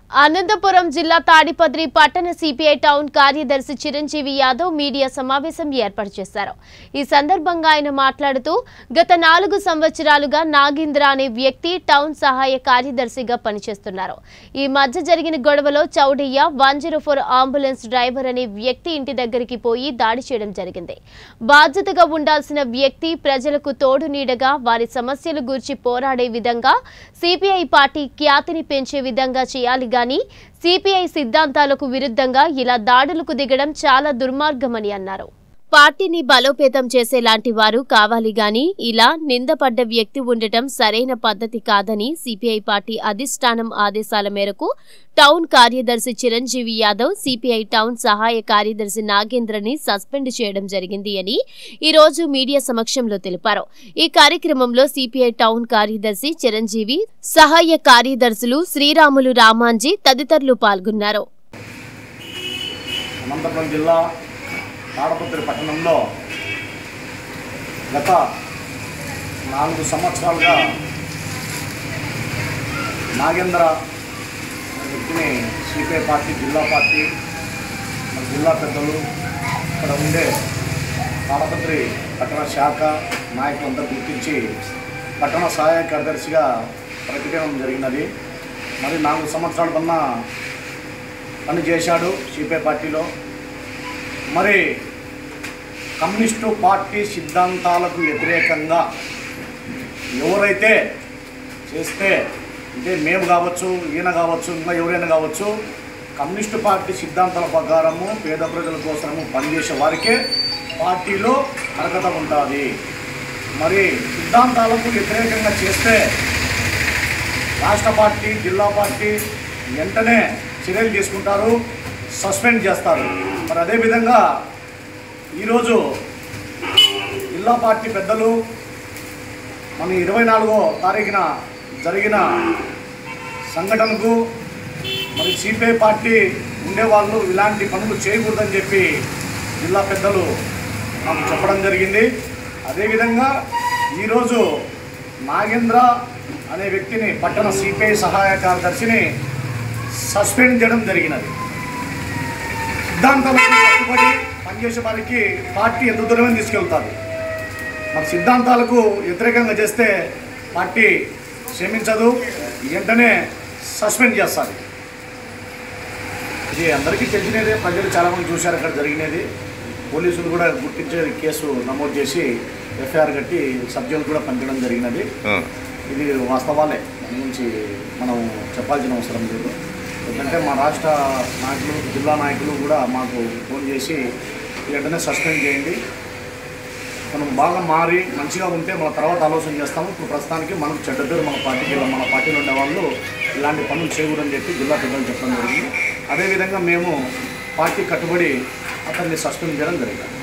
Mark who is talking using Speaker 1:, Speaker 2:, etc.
Speaker 1: అనంతపురం జిల్లా తాడిపత్రి పట్టణ CPI town కార్యదర్శి చిరంజీవి యాదవ్ మీడియా సమావేశం ఏర్పాటు చేశారు ఈ సందర్భంగా ఆయన మాట్లాడుతూ గత నాలుగు సంవత్సరాలుగా నాగేంద్ర అనే వ్యక్తి టౌన్ సహాయ కార్యదర్శిగా పనిచేస్తున్నారు ఈ మధ్య జరిగిన గొడవలో Chowdaiah one zero four ambulance driver అనే వ్యక్తి ఇంటి దగ్గరికి పోయి దాడి చేయడం జరిగింది బాధ్యతగా ఉండాల్సిన వ్యక్తి ప్రజలకు తోడు నీడగా వారి సమస్యల గురించి పోరాడే విధంగా సిపిఐ పార్టీ ఖ్యాతిని పెంచే విధంగా చేయాలి గాని సిపిఐ సిద్ధాంతాలకు విరుద్ధంగా ఇలా దాడులకు దిగడం చాలా దుర్మార్గమని అన్నారు పార్టీని బలోపేతం చేసేలాంటి వారు కావాలి గాని ఇలా నిందపడ్డ వ్యక్తి ఉండటం సరైన పద్ధతి కాదని సిపిఐ పార్టీ అధిష్టానం ఆదేశాల మేరకు టౌన్ కార్యదర్శి చిరంజీవి యాదవ్ సిపిఐ టౌన్ సహాయ కార్యదర్శి నాగేంద్రని సస్పెండ్ చేయడం జరిగింది అని ఈ రోజు మీడియా సమక్షంలో తెలిపారు ఈ కార్యక్రమంలో సిపిఐ టౌన్ కార్యదర్శి చిరంజీవి సహాయ కార్యదర్శులు శ్రీరాములు రామాంజీ తదితరులు పాల్గొన్నారు
Speaker 2: అనంతపురం జిల్లా తాడపత్రి పట్టణంలో గత నాలుగు సంవత్సరాలుగా నాగేంద్ర అనే వ్యక్తిని సిపిఐ పార్టీ జిల్లా పార్టీ మన జిల్లా పెద్దలు ఇక్కడ ఉండే తాడపత్రి పట్టణ శాఖ నాయకులంతా గుర్తించి పట్టణ సహాయ కార్యదర్శిగా ప్రకటించడం జరిగినది మరి నాలుగు సంవత్సరాల కన్నా పని చేశాడు సిపిఐ పార్టీలో మరి కమ్యూనిస్టు పార్టీ సిద్ధాంతాలకు వ్యతిరేకంగా ఎవరైతే చేస్తే అంటే మేము కావచ్చు ఈయన కావచ్చు ఇంకా ఎవరైనా కావచ్చు కమ్యూనిస్టు పార్టీ సిద్ధాంతాల ప్రకారము పేద ప్రజల కోసము పనిచేసే వారికే పార్టీలో అర్హత ఉంటుంది మరి సిద్ధాంతాలకు వ్యతిరేకంగా చేస్తే రాష్ట్ర పార్టీ జిల్లా పార్టీ వెంటనే చర్యలు తీసుకుంటారు సస్పెండ్ చేస్తారు మరి అదేవిధంగా ఈరోజు జిల్లా పార్టీ పెద్దలు మన ఇరవై నాలుగో తారీఖున జరిగిన సంఘటనకు మరి సిపిఐ పార్టీ ఉండేవాళ్ళు ఇలాంటి పనులు చేయకూడదని చెప్పి జిల్లా పెద్దలు మాకు చెప్పడం జరిగింది అదేవిధంగా ఈరోజు నాగేంద్ర అనే వ్యక్తిని పట్టణ సిపిఐ సహాయ కార్యదర్శిని సస్పెండ్ చేయడం జరిగినది సిద్ధాంతాలకు కట్టుబడి పనిచేసే వారికి పార్టీ ఎంత దూరమే తీసుకెళ్తారు మరి సిద్ధాంతాలకు వ్యతిరేకంగా చేస్తే పార్టీ క్షమించదు వెంటనే సస్పెండ్ చేస్తారు ఇది అందరికీ తెలిసినదే ప్రజలు చాలామంది చూశారు అక్కడ జరిగినది పోలీసులు కూడా గుర్తించే కేసు నమోదు చేసి ఎఫ్ఐఆర్ కట్టి సబ్జెక్ట్ కూడా పంపించడం జరిగినది
Speaker 3: ఆ,
Speaker 2: ఇది వాస్తవాలే దాని గురించి మనం చెప్పాల్సిన అవసరం లేదు ఎందుకంటే మా రాష్ట్ర నాయకులు జిల్లా నాయకులు కూడా మాకు ఫోన్ చేసి వెంటనే సస్పెండ్ చేయండి మనం బాగా మారి మంచిగా ఉంటే మన తర్వాత ఆలోచన చేస్తాము ఇప్పుడు ప్రస్తుతానికి మనకు చెడ్డ పేరు మన పార్టీకి మన పార్టీలో ఉండే వాళ్ళు ఇలాంటి పనులు చేయకూడదని చెప్పి జిల్లా పెద్దలు చెప్పడం జరిగింది అదేవిధంగా మేము పార్టీ కట్టుబడి అతన్ని సస్పెండ్ చేయడం జరిగింది